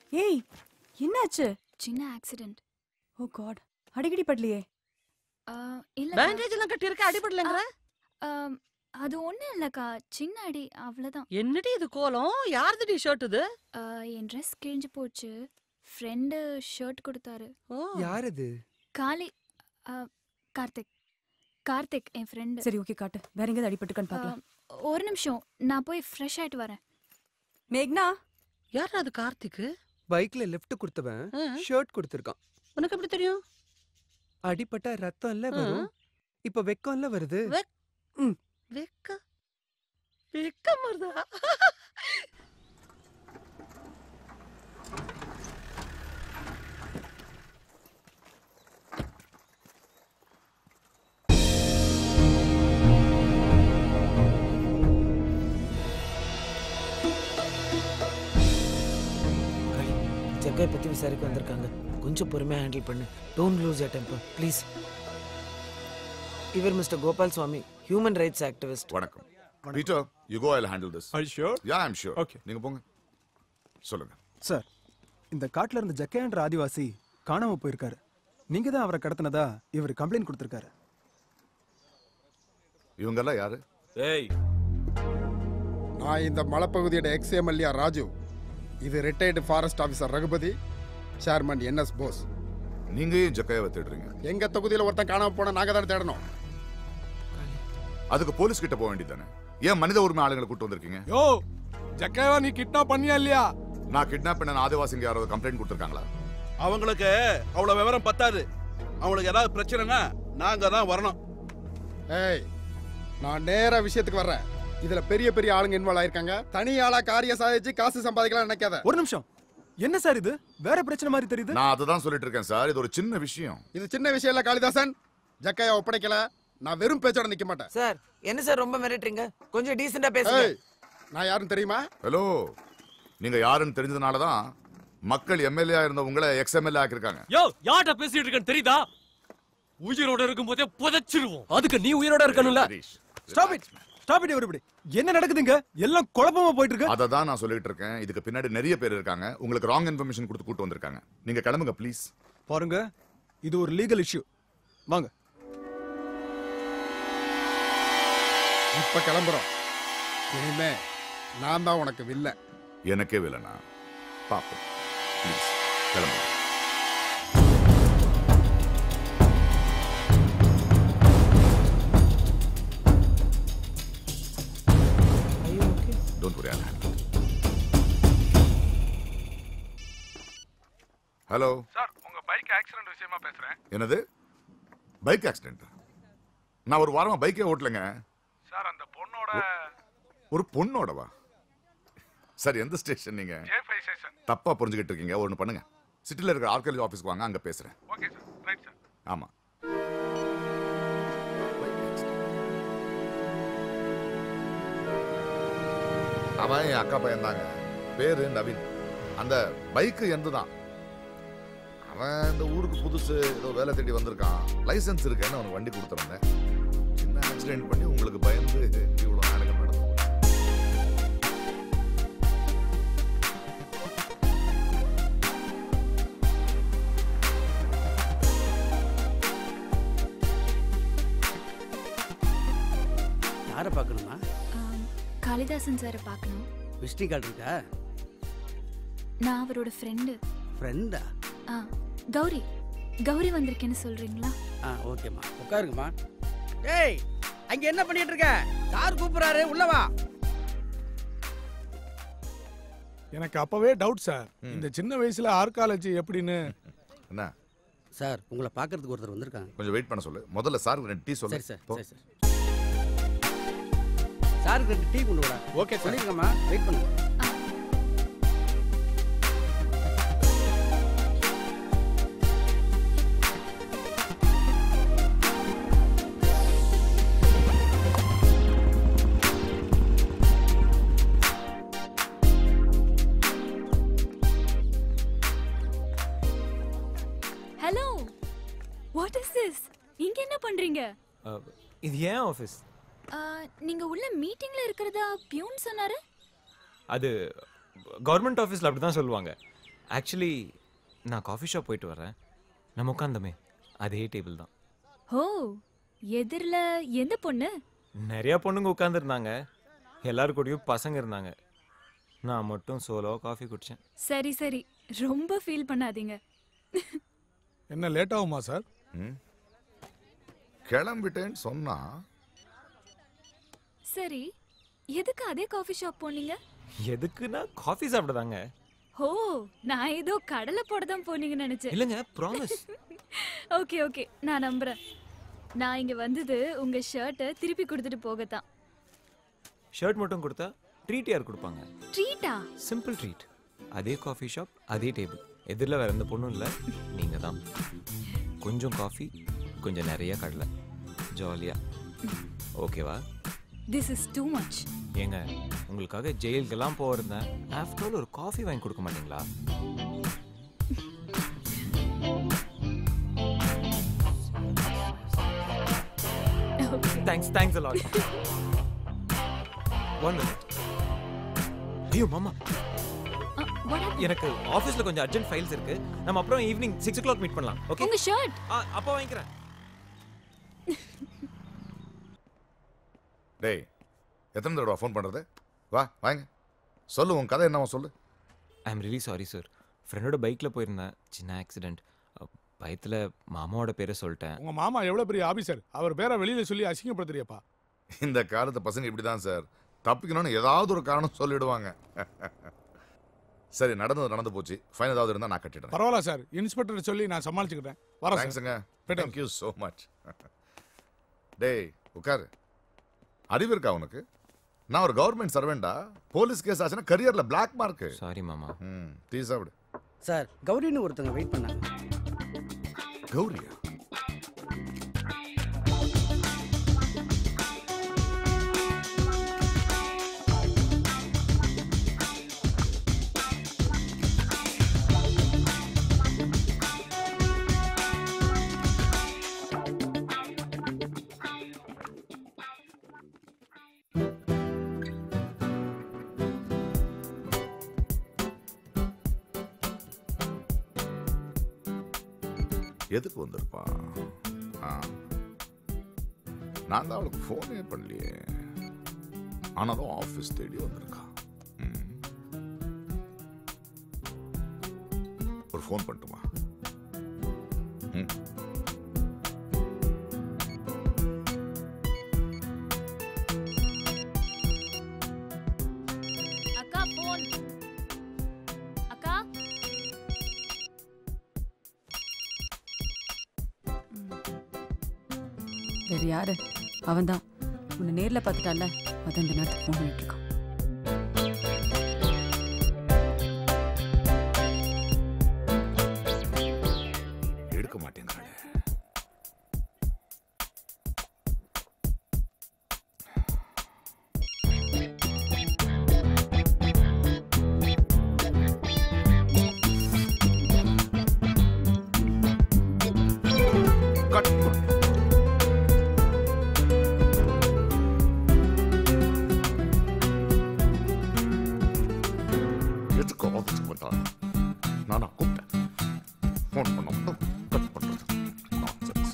ஏய் என்னாச்சு சின்ன ஆக்சிடென்ட் ஓ காட் அடிக்கடி படலையே இல்ல பேண்டேஜ் எல்லாம் கட்டி இருக்க அடிபடலங்கிற அது ஒண்ணும் இல்லக்கா சின்ன அடி அவ்வளவுதான் என்னடி இது கோலம் யாருதுடி ஷர்ட் இது ஆ, என் ட்ரெஸ் கிழிஞ்சு போச்சு ஃப்ரெண்டு ஷர்ட் கொடுத்தாரு ஓ யார் இது காலி ஆ, கார்த்திக் கார்த்திக் என் ஃப்ரெண்டு சரி ஓகே காட்டு வேற எங்கேயாவது அடிபட்டுருக்கான்னு பார்க்கலாம் ஒரு நிமிஷம் நான் போய் ஃப்ரெஷ் ஆயிட்டு வரேன் மேக்னா யார் அது கார்த்திக் பைக்ல லெஃப்ட் கொடுத்தவன் ஆ. ஷர்ட் கொடுத்துருக்கான் உனக்கு எப்படி தெரியும் அடிப்பட்டா ரத்தம் இல்ல வரும் இப்ப வெக்கம் இல்ல வருது வெக்- ம். வெக்க வெக்கம் வருதா ஜக்கை பற்றி விசாரிக்க வந்திருக்காங்க கொஞ்சம் பொறுமையாக ஹேண்டில் பண்ணு don't lose your temper please இவர் mister Gopal Swamy human rights activist வணக்கம் Peter you go I handle this Are you sure? Yeah I'm sure Okay. நீங்க போங்க சொல்லுங்க சார் இந்த காட்டுல இருந்த ஜக்கைன்ற ஆதிவாசி காணாம போயிருக்காரு நீங்க தான் அவரை கடத்தினதா இவர் கம்ப்ளைண்ட் கொடுத்திருக்காரு இவங்க எல்லாம் யாரு ஏய் நான் இந்த மலைப்பகுதியோட எக்ஸ் எம்எல்ஏ ராஜு இது retired forest officer Raghupathi chairman NS Bose நீங்க ஏன் ஜக்கையாவை தேடுறீங்க எங்க தொகுதியில ஒருத்தன் காணாம போனா நாங்க தானே தேடணும் அதுக்கு போலீஸ் கிட்ட போக வேண்டியதானே ஏன் மனித உரிமை ஆளுங்களை கூட்டு வந்திருக்கீங்க யோ ஜக்கையாவா நீ கிட்னாப் பண்ணியா இல்லையா நான் கிட்னாப் பண்ண ஆதிவாசிங்க யாராவது கம்ப்ளைண்ட் கொடுத்துருக்காங்களா அவங்களுக்கு அவ்வளவு விவரம் பத்தாது அவங்களுக்கு ஏதாவது பிரச்சனைனா நாங்க தான் வரணும் ஏய் நான் நேரா விஷயத்துக்கு வர்றேன் இதுல பெரிய பெரிய ஆளுங்க இன்வால்வ் ஆயிருக்காங்க தனி ஆளா காரியம் சாதிச்சு காசு சம்பாதிக்கலாம் நினைக்காத ஒரு நிமிஷம் என்ன சார் இது வேற பிரச்சனை மாதிரி தெரியுது நான் அதுதான் சொல்லிட்டு இருக்கேன் சார் இது ஒரு சின்ன விஷயம் இது சின்ன விஷயம் இல்ல காளிதாசன் ஜக்கையா ஒப்படைக்கல நான் வெறும் பேச்சோட நிக்க மாட்டேன் சார் என்ன சார் ரொம்ப மிரட்டுறீங்க கொஞ்சம் டீசெண்டா பேசுங்க ஏய் நான் யாருன்னு தெரியுமா ஹலோ நீங்க யாருன்னு தெரிஞ்சதுனால தான் மக்கள் எம்எல்ஏ இருந்த உங்களை எக்ஸ் எம்எல்ஏ ஆக்கியிருக்காங்க யோ யார்கிட்ட பேசிட்டு இருக்கேன்னு தெரியுதா உயிரோட இருக்கும்போதே புதைச்சிருவோம் அதுக்கு நீ உயிரோட இருக்கணும்ல Harish, stop it stop it everybody என்ன நடக்குதுங்க எல்லாம் குழப்பமா போயிட்டு இருக்கு அதை தான் நான் சொல்லிட்டு இருக்கேன் இதுக்கு பின்னாடி நிறைய பேர் இருக்காங்க உங்களுக்கு ராங் இன்ஃபர்மேஷன் கொடுத்து கூட்டு வந்திருக்காங்க நீங்க கிளம்புங்க ப்ளீஸ் பாருங்க இது ஒரு லீகல் இஷ்யூ வாங்க இப்ப கிளம்புறோம் இனிமே நான் தான் உனக்கு வில்ல எனக்கே வில்லனா பாப்போம் ப்ளீஸ் கிளம்புங்க ஐயோ okay don't worry hello sir உங்க பைக் ஆக்சிடென்ட் விஷயமா பேசுறேன் என்னது பைக் ஆக்சிடென்ட் நான் ஒரு வாரமா பைக்கே ஓட்டலைங்க சார் அந்த பொண்ணோட ஒரு பொண்ணோடவா சார் எந்த ஸ்டேஷன் நீங்க ஜே ஃபைவ் ஸ்டேஷன் தப்பா புரிஞ்சுக்கிட்டு இருக்கீங்க ஒன்று பண்ணுங்க சிட்டில இருக்கிற ஆர்கியாலஜி ஆஃபீஸ்க்கு வாங்க அங்க பேசுறேன் ஓகே சார் ரைட் சார் ஆமா அவன் என் அக்கா பையன் தாங்க பேரு நவீன் அந்த பைக்கு எந்து தான் அவன் இந்த ஊருக்கு புதுசு ஏதோ வேலை தேடி வந்திருக்கான் லைசென்ஸ் இருக்கேன்னு அவனுக்கு வண்டி கொடுத்துருந்தேன் சின்ன ஆக்சிடென்ட் பண்ணி உங்களுக்கு பயந்து இவ்வளோ நாடகம் நடக்கும் யாரை பார்க்கணுமா ஆம், காளிதாசன் சாரை பார்க்கணும் விசிட்டிங் கார்டு இருக்கா நான் அவரோட ஃப்ரெண்டு ஃப்ரெண்டா ஆ கௌரி கௌரி வந்திருக்கேன்னு சொல்றீங்களா ஆ ஓகேம்மா உட்காருங்கம்மா ஏய் அங்க என்ன பண்ணிட்டு இருக்க சார் கூப்பிடுறாரு உள்ள வா எனக்கு அப்பவே டவுட் சார் இந்த சின்ன வயசுல ஆர்காலஜி எப்படின்னு என்ன சார் உங்களை பார்க்கறதுக்கு ஒருத்தர் வந்திருக்காங்க கொஞ்சம் வெயிட் பண்ண சொல்லு முதல்ல சார் ரெண்டு டீ சொல்லு சரி சார் போ. சரி சார் சாருக்கு ரெண்டு டீ கொண்டு வரா ஓகே சார் சொல்லிருக்கம்மா வெயிட் பண்ணுங்க ஹலோ வாட் இஸ் திஸ் இங்க என்ன பண்றீங்க இது ஏன் ஆஃபீஸ் ஆ, நீங்க உள்ள மீட்டிங்ல இருக்கிறதா பியூன் சொன்னாரு அது கவர்மெண்ட் ஆஃபீஸில் அப்படி தான் சொல்லுவாங்க ஆக்சுவலி நான் காஃபி ஷாப் போயிட்டு வரேன் நம்ம உட்காந்தமே அதே டேபிள் தான் ஓ எதிரில் எந்த பொண்ணு நிறைய பொண்ணுங்க உட்காந்துருந்தாங்க எல்லாரு கூடயும் பசங்க இருந்தாங்க நான் மட்டும் சோலோ காஃபி குடித்தேன் சரி சரி ரொம்ப ஃபீல் பண்ணாதீங்க என்ன லேட் ஆகுமா சார் ம் கிளம்பிட்டேன்னு சொன்னா சரி எதுக்கு அதே காஃபி ஷாப் போனீங்க எதுக்குன்னா காஃபி சாப்பிடுதாங்க ஓ நான் ஏதோ கடலை போட தான் போனீங்கன்னு நினைச்சேன் இல்லைங்க ப்ராமிஸ் ஓகே ஓகே நான் நம்புறேன் நான் இங்க வந்தது உங்க ஷர்ட்டை திருப்பி கொடுத்துட்டு போகத்தான் ஷர்ட் மட்டும் கொடுத்தா ட்ரீட் யார் கொடுப்பாங்க ட்ரீட்டா சிம்பிள் ட்ரீட் அதே காஃபி ஷாப் அதே டேபிள் எதிரில் வேற எந்த பொண்ணும் இல்லை நீங்கள் தான் கொஞ்சம் காஃபி கொஞ்சம் நிறைய கடலை ஜாலியாக ஓகேவா திஸ் இஸ் டூ மச் ஏங்க உங்களுக்காக ஜெயிலுக்கெல்லாம் போயிருந்தேன் ஆஃப்டர் ஆல் ஒரு காஃபி வாங்கி கொடுக்க மாட்டீங்களா thanks thanks a lot one minute ஐயோ மாமா எனக்கு ஆஃபீஸில் கொஞ்சம் அர்ஜென்ட் ஃபைல்ஸ் இருக்கு நம்ம அப்புறம் evening six o'clock meet பண்ணலாம் ஓகே உங்க ஷர்ட் அப்போ வாங்கிக்கிறேன் டேய் எத்தனை தடவை ஃபோன் பண்ணுறது வா வாங்க சொல்லு உன் கதை என்னவா சொல்லு I am really sorry sir ஃப்ரெண்டோட பைக்கில் போயிருந்தேன் சின்ன ஆக்சிடென்ட் பயத்தில் மாமாவோட பேரை சொல்லிட்டேன் உங்க மாமா எவ்வளவு பெரிய ஆபீசர் அவர் பேரை வெளியில சொல்லி அசிங்கப்படுத்துறியப்பா இந்த காலத்து பசங்க இப்படி தான் சார் தப்பிக்கணும்னு ஏதாவது ஒரு காரணம் சொல்லிடுவாங்க சரி நடந்தது நடந்து போச்சு ஃபைன் ஏதாவது இருந்தால் நான் கட்டிடுறேன் பரவாயில்ல சார் இன்ஸ்பெக்டர் சொல்லி நான் சமாளிச்சுக்கிறேன் வரேன் தேங்க்ஸுங்க போயிட்டு தேங்க்யூ ஸோ மச் டேய் உட்காரு அறிவு இருக்கா உனக்கு நான் ஒரு கவர்மெண்ட் சர்வெண்டா போலீஸ் கேஸ் ஆச்சுன்னா கரியர்ல பிளாக் மார்க் சாரி மாமா ம் டீ சாப்பிடு சார் கௌரின்னு ஒருத்தங்க வெயிட் பண்ணாங்க கௌரியா எதுக்கு வந்திருப்பா ஆ நான் தான் அவளுக்கு ஃபோனே பண்ணலையே ஆனாலும் ஆஃபீஸ் தேடி வந்திருக்கா ம். ஒரு ஃபோன் பண்ணட்டுமா ம் அக்கா போன் அக்கா வேற யாரு அவன்தான் உன்னை நேர்ல பார்த்துட்டால அதான் இந்த நேரத்துக்கு ஃபோன் பண்ணிட்டு இருக்கான் எடுக்க மாட்டேங்கிறாளே கட் எதுக்கு ஆஃபீஸ்க்கு வந்தா நானா கூப்பிட்டேன் ஃபோன் பண்ண மட்டும் கட் பண்றது Nonsense.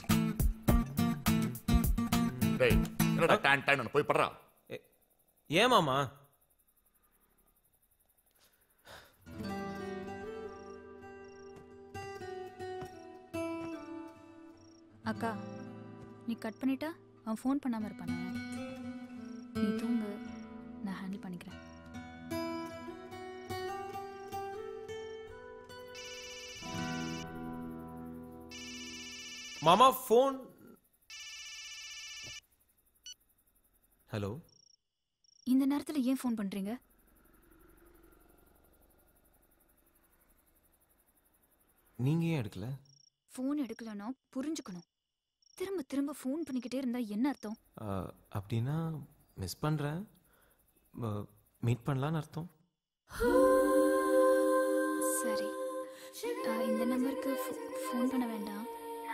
டேய் என்னடா டான் டான் போய் படுறா ஏன் மாமா அக்கா நீ கட் பண்ணிட்டா அவன் ஃபோன் பண்ணாம இருப்பானே நீ தூங்கு நான் ஹேண்டில் பண்ணிக்கிறேன் மாமா ஃபோன் ஹலோ இந்த நேரத்துல ஏன் ஃபோன் பண்றீங்க நீங்க ஏன் எடுக்கல ஃபோன் எடுக்கலன்னா புரிஞ்சுக்கணும் திரும்ப திரும்ப ஃபோன் பண்ணிக்கிட்டே இருந்தா என்ன அர்த்தம் ஆ, அப்படின்னா மிஸ் பண்றேன் மீட் பண்ணலான்னு அர்த்தம் சரி ஆ, இந்த நம்பருக்கு ஃபோன் பண்ண வேண்டாம்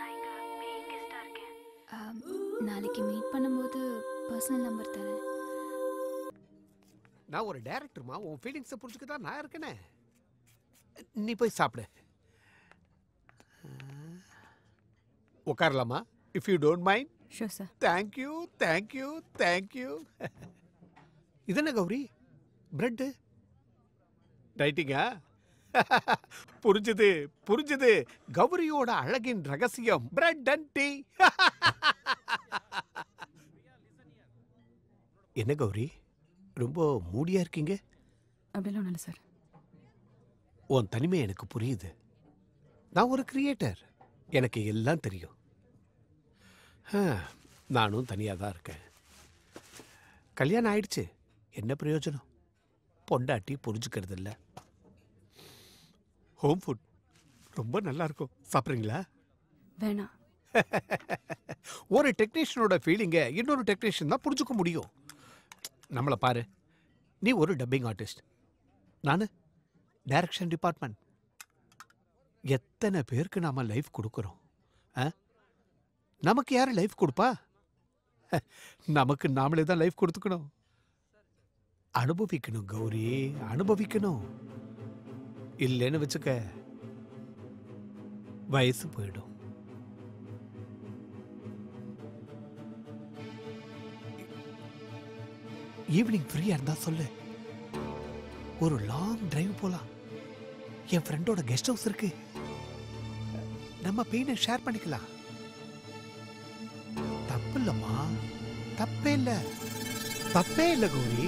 ஆம், நாளைக்கு மீட் பண்ணும்போது பர்சனல் நம்பர் தரேன் நான் ஒரு டைரக்டர்மா உன் ஃபீலிங்ஸை புரிஞ்சுக்க தான் நான் இருக்கேனே நீ போய் சாப்பிடு உட்காரலாமா if you don't mind sure sir thank you thank you thank you இது என்ன கௌரி பிரெட்டு ரைட்டிங்கா புரிஞ்சுது புரிஞ்சுது கௌரியோட அழகின் ரகசியம் பிரெட் அண்ட் டீ என்ன கௌரி ரொம்ப மூடியா இருக்கீங்க அப்படிலாம் ஒன்றும் இல்லை சார் உன் தனிமை எனக்கு புரியுது நான் ஒரு கிரியேட்டர் எனக்கு எல்லாம் தெரியும் ஆ, நானும் தனியாக தான் இருக்கேன் கல்யாணம் ஆயிடுச்சு என்ன பிரயோஜனம் பொண்டாட்டி புரிஞ்சுக்கிறது இல்ல ஹோம் ஃபுட் ரொம்ப நல்லா இருக்கும் சாப்பிட்றீங்களா வேணாம் ஒரு டெக்னீஷியனோட ஃபீலிங்கை இன்னொரு டெக்னீஷியன் தான் புரிஞ்சுக்க முடியும் நம்மளை பாரு நீ ஒரு டப்பிங் ஆர்டிஸ்ட் நான் டைரக்ஷன் டிபார்ட்மெண்ட் எத்தனை பேருக்கு நாம லைஃப் கொடுக்குறோம் ஆ? நமக்கு யாரு லைஃப் கொடுப்பா நமக்கு நாமளே தான் லைஃப் கொடுத்துக்கணும் அனுபவிக்கணும் கௌரி அனுபவிக்கணும் இல்லைன்னு வச்சுக்க வயசு போயிடும் ஈவினிங் ஃப்ரீயா இருந்தா சொல்லு ஒரு லாங் டிரைவ் போலாம் என் ஃப்ரெண்டோட கெஸ்ட் ஹவுஸ் இருக்கு நம்ம பெயினை ஷேர் பண்ணிக்கலாம் தப்பு இல்லம்மா தப்பே இல்ல தப்பே இல்ல கௌரி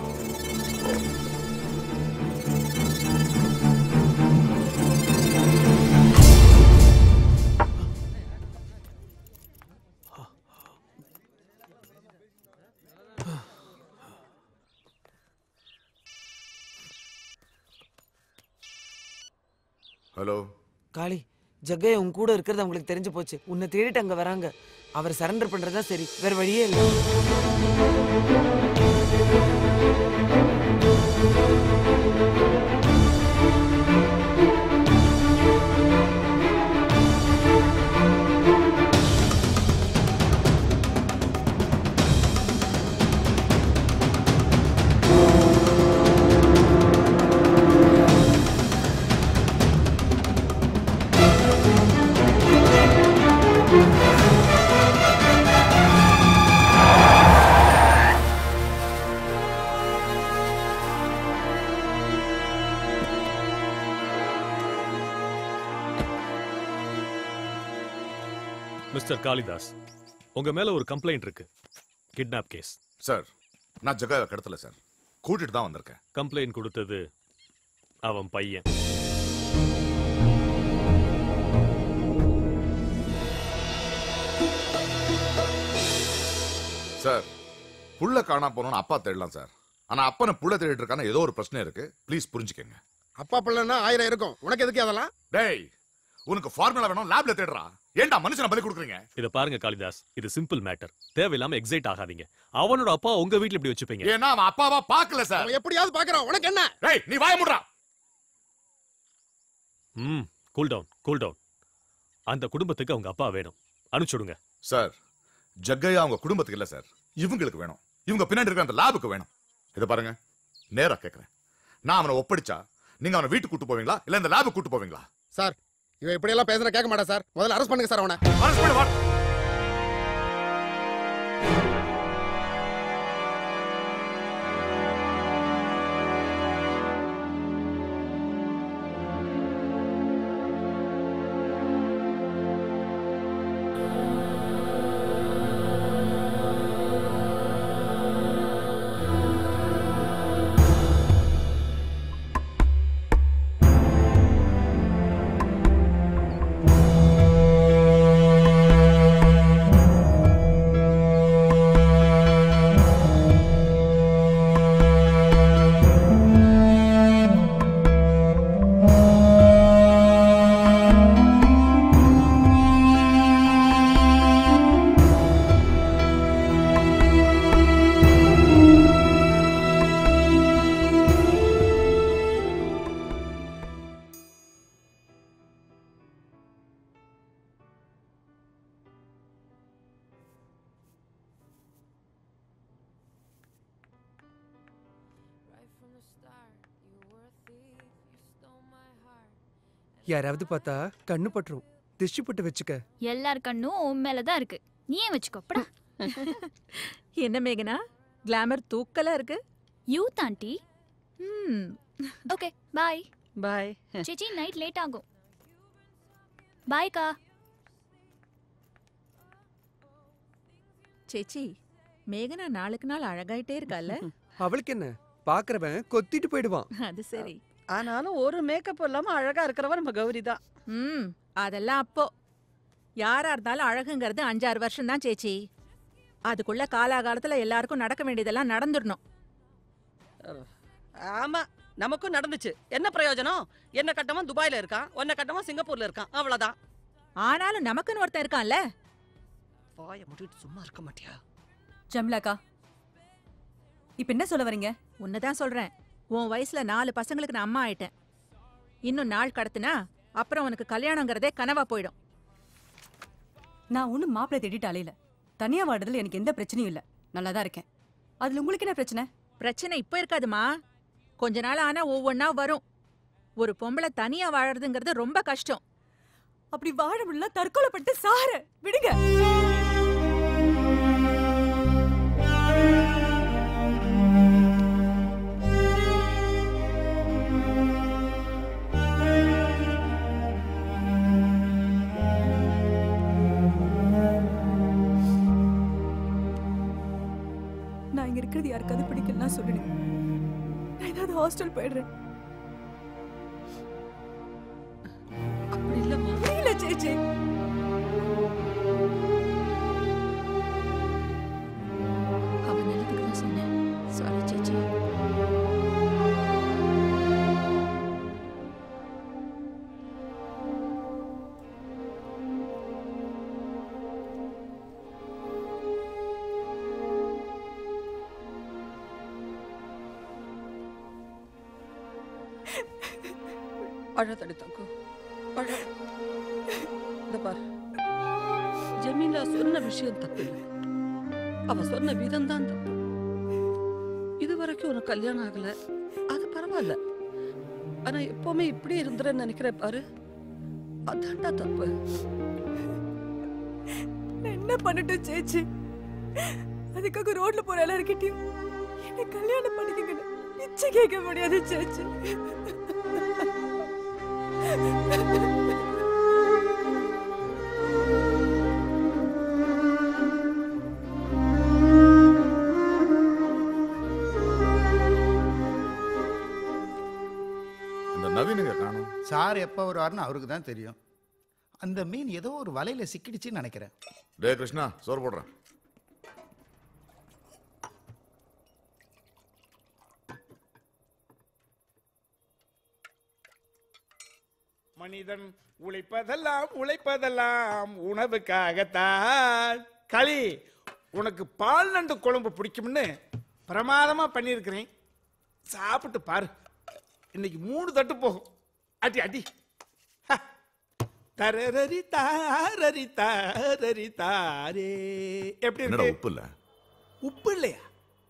ஹலோ காளி ஜக்கை உன் கூட இருக்கிறது அவங்களுக்கு தெரிஞ்சு போச்சு உன்னை தேடிட்டு அங்க வராங்க அவர் சரண்டர் பண்றதா சரி வேற வழியே இல்லை மிஸ்டர் காளிதாஸ் உங்க மேல ஒரு கம்ப்ளைண்ட் இருக்கு கிட்னாப் கேஸ் சார் நான் ஜகாவை கடத்தல சார் கூட்டிட்டு தான் வந்திருக்கேன் கம்ப்ளைண்ட் கொடுத்தது அவன் பையன் சார் புள்ள காணாம போனோம்னு அப்பா தேடலாம் சார் ஆனா அப்பனை புள்ள தேடிட்டு இருக்கான ஏதோ ஒரு பிரச்சனை இருக்கு ப்ளீஸ் புரிஞ்சுக்கங்க அப்பா பிள்ளைன்னா ஆயிரம் இருக்கும் உனக்கு எதுக்கு அதெல்லாம் டேய் உனக்கு ஃபார்முலா வேணும் லேப்ல தேடுறா ஏன்டா மனுஷனை பலி கொடுக்குறீங்க இத பாருங்க காளிதாஸ் இது சிம்பிள் மேட்டர் தேவையில்லாம எக்ஸைட் ஆகாதீங்க அவனோட அப்பா உங்க வீட்ல இப்படி வச்சுப்பீங்க ஏன்னா அவன் அப்பாவா பார்க்கல சார் அவன் எப்படியாவது பாக்குறான் உனக்கு என்ன டேய் நீ வாய முடுறா ம் கூல் டவுன் கூல் டவுன் அந்த குடும்பத்துக்கு அவங்க அப்பா வேணும் அனுப்பிச்சுடுங்க சார் ஜக்கையா அவங்க குடும்பத்துக்கு இல்ல சார் இவங்களுக்கு வேணும் இவங்க பின்னாடி இருக்கிற அந்த லேபுக்கு வேணும் இத பாருங்க நேரா கேக்குறேன் நான் அவனை ஒப்படைச்சா நீங்க அவனை வீட்டுக்கு கூட்டு போவீங்களா இல்ல இந்த லேபுக்கு கூட்டு போவீங்களா சார் இவன் இப்படி எல்லாம் பேசுற கேட்க மாட்டா சார் முதல்ல அரெஸ்ட் பண்ணுங்க சார் அவனை அரெஸ்ட் பண்ணு வா Right from the start, you were a thief. You stole my heart. யாராவது பார்த்தா கண்ணு பட்டுரும் திருஷ்டி போட்டு வச்சுக்க எல்லார் கண்ணும் உன் மேல தான் இருக்கு நீயே வச்சுக்கோ படா என்ன மேகனா கிளாமர் தூக்கலா இருக்கு youth aunty hmm okay bye bye சேச்சி நைட் லேட் ஆகும் பாய்க்கா சேச்சி மேகனா நாளுக்கு நாள் அழகாயிட்டே இருக்கால அவளுக்கு என்ன பாக்குறவன் கொத்திட்டு போயிடுவான் அது சரி ஆனாலும் ஒரு மேக்கப் இல்லாம அழகா இருக்கிறவ நம்ம கௌரி தான் ம் அதெல்லாம் அப்போ யாரா இருந்தாலும் அழகுங்கிறது அஞ்சாறு வருஷம் தான் சேச்சி அதுக்குள்ள காலாகாலத்துல எல்லாருக்கும் நடக்க வேண்டியதெல்லாம் நடந்துடணும் ஆமா நமக்கும் நடந்துச்சு என்ன பிரயோஜனம் என்ன கட்டவன் துபாயில இருக்கான் உன்ன கட்டவன் சிங்கப்பூர்ல இருக்கான் அவ்வளவுதான் ஆனாலும் நமக்குன்னு ஒருத்தன் இருக்கான்ல வாய முடிட்டு சும்மா இருக்க மாட்டியா ஜம்லாக்கா இப்ப என்ன சொல்ல வரீங்க உன்னதான் சொல்றேன் உன் வயசுல நாலு பசங்களுக்கு நான் அம்மா ஆயிட்டேன் இன்னும் நாள் கடத்துனா அப்புறம் உனக்கு கல்யாணங்கிறதே கனவா போயிடும் நான் ஒன்றும் மாப்பிள்ளை தேடிட்டு அலையில தனியா வாடுறதுல எனக்கு எந்த பிரச்சனையும் இல்ல நல்லா தான் இருக்கேன் அதுல உங்களுக்கு என்ன பிரச்சனை பிரச்சனை இப்ப இருக்காதுமா கொஞ்ச நாள் ஆனா ஒவ்வொன்னா வரும் ஒரு பொம்பளை தனியா வாழறதுங்கிறது ரொம்ப கஷ்டம் அப்படி வாழ முடியல தற்கொலை பண்ணிட்டு சார விடுங்க நான் இங்க இருக்கிறது யாருக்காவது பிடிக்கலன்னா சொல்லிடுங்க நான் ஏதாவது ஹாஸ்டல் போயிடுறேன் அப்படி இல்லம்மா புரியல சேச்சி அவன் நல்லதுக்கு தான் சொன்னேன் சாரி சேச்சி அழதடி தங்கு அழ இந்த பார் ஜமீலா சொன்ன விஷயம் தப்பு இல்லை அவ சொன்ன விதம் தான் தப்பு இது வரைக்கும் உனக்கு கல்யாணம் ஆகல அது பரவாயில்ல ஆனா எப்பவுமே இப்படி இருந்துறேன்னு நினைக்கிறேன் பாரு அதான்டா தப்பு நான் என்ன பண்ணட்டும் சேச்சி அதுக்காக ரோட்ல போற எல்லார்கிட்டயும் என்ன கல்யாணம் பண்ணிக்கங்கன்னு பிச்சை கேட்க முடியாது சேச்சி இந்த நவீனுங்க காணும் சார் எப்போ வருவாருன்னு அவருக்கு தான் தெரியும் அந்த மீன் ஏதோ ஒரு வலையில சிக்கிடுச்சுன்னு நினைக்கிறேன் டே கிருஷ்ணா சோறு போடுறேன் மனிதன் உழைப்பதெல்லாம் உழைப்பதெல்லாம் உணவுக்காகத்தான் களி உனக்கு பால் நண்டு குழம்பு பிடிக்கும்னு பிரமாதமா பண்ணியிருக்கிறேன் சாப்பிட்டு பாரு இன்னைக்கு மூணு தட்டு போகும் அடி அடி ஹ. தரரரி தாரரி தாரரி தாரே எப்படி என்னடா இருக்கு உப்பு இல்ல உப்பு இல்லையா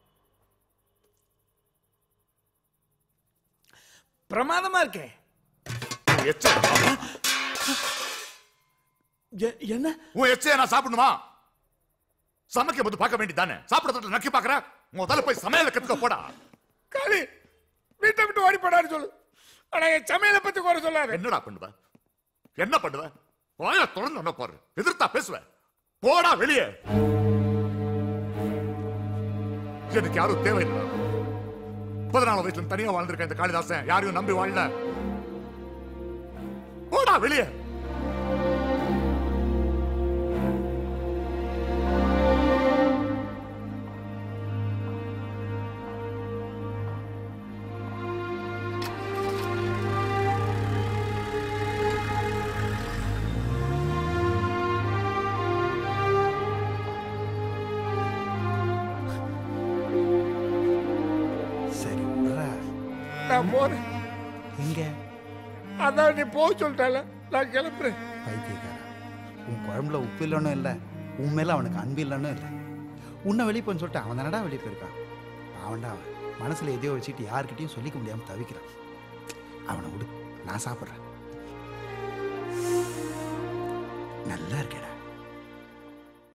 பிரமாதமா இருக்கே எ- என்ன உன் எச்சைய நான் சாப்பிடணுமா சமைக்கும் போது பார்க்க வேண்டியதானே சாப்பிடறதுல நக்கி பாக்குற முதல்ல போய் சமையல கத்துக்க போடா காளி வீட்டை விட்டு ஓடி போடான்னு சொல்லு ஆனா என் சமையலை பத்தி குறை சொல்லாத என்னடா பண்ணுவ என்ன பண்ணுவ வாய தொடர்ந்து என்ன பாரு எதிர்த்தா பேசுவ போடா வெளியே எனக்கு யாரும் தேவையில்லை பதினாலு வயசுல தனியா வாழ்ந்திருக்கேன் இந்த காளிதாசன் யாரையும் நம்பி வாழல போடா வெளியே சரி விட்றா. நான் போறேன் எங்க அதான் நீ போக சொல்லிட்டால நான் கிளம்புறேன் பைத்தியக்காரா உன் குழம்புல உப்பு இல்லைன்னு இல்லை உன் மேல அவனுக்கு அன்பு இல்லைன்னு இல்லை உன்னை வெளியே போன்னு சொல்லிட்டு அவன் தானடா வெளியே போயிருக்கான் அவன்டா அவன் மனசுல எதையோ வச்சுட்டு யார்கிட்டயும் சொல்லிக்க முடியாம தவிக்கிறான் அவனை விடு நான் சாப்பிட்றேன்